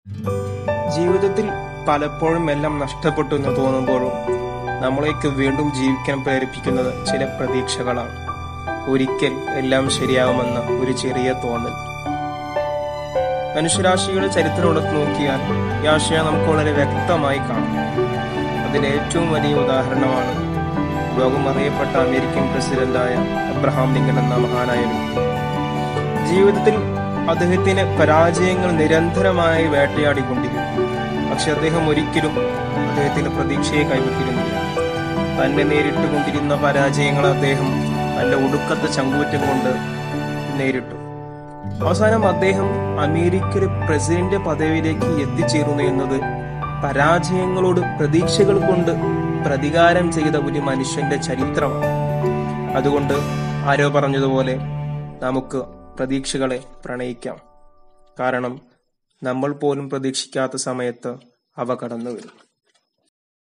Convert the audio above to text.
ജീവിതത്തിൽ പലപ്പോഴും എല്ലാം നഷ്ടപ്പെട്ടു എന്ന് തോന്നുമ്പോഴും നമ്മളേക്ക് വീണ്ടും ജീവിക്കാൻ പ്രേരിപ്പിക്കുന്നത് ചില പ്രതീക്ഷകളാണ് ഒരിക്കൽ എല്ലാം ശരിയാവുമെന്ന ഒരു ചെറിയ തോന്നൽ മനുഷ്യരാശിയുടെ ചരിത്രം എടുത്തു നോക്കിയാൽ ഈ ആശയം നമുക്ക് വളരെ വ്യക്തമായി കാണാം അതിലെ ഏറ്റവും വലിയ ഉദാഹരണമാണ് ലോകം അറിയപ്പെട്ട അമേരിക്കൻ പ്രസിഡന്റായ അബ്രഹാം ലിങ്കൻ എന്ന മഹാനായ വ്യക്തി ജീവിതത്തിൽ അദ്ദേഹത്തിന് പരാജയങ്ങൾ നിരന്തരമായി വേട്ടയാടിക്കൊണ്ടിരുന്നു പക്ഷെ അദ്ദേഹം ഒരിക്കലും അദ്ദേഹത്തിന്റെ പ്രതീക്ഷയെ കൈവിട്ടിരുന്നില്ല തന്നെ നേരിട്ട് കൊണ്ടിരുന്ന പരാജയങ്ങൾ അദ്ദേഹം നല്ല ഒടുക്കത്തെ ചങ്കൂറ്റം കൊണ്ട് നേരിട്ടു അവസാനം അദ്ദേഹം അമേരിക്കയുടെ പ്രസിഡന്റ് പദവിയിലേക്ക് എത്തിച്ചേരുന്നു എന്നത് പരാജയങ്ങളോട് പ്രതീക്ഷകൾ കൊണ്ട് പ്രതികാരം ചെയ്ത ഒരു മനുഷ്യന്റെ ചരിത്രമാണ് അതുകൊണ്ട് ആരോ പറഞ്ഞതുപോലെ നമുക്ക് പ്രതീക്ഷകളെ പ്രണയിക്കാം കാരണം നമ്മൾ പോലും പ്രതീക്ഷിക്കാത്ത സമയത്ത് അവ കടന്നു വരും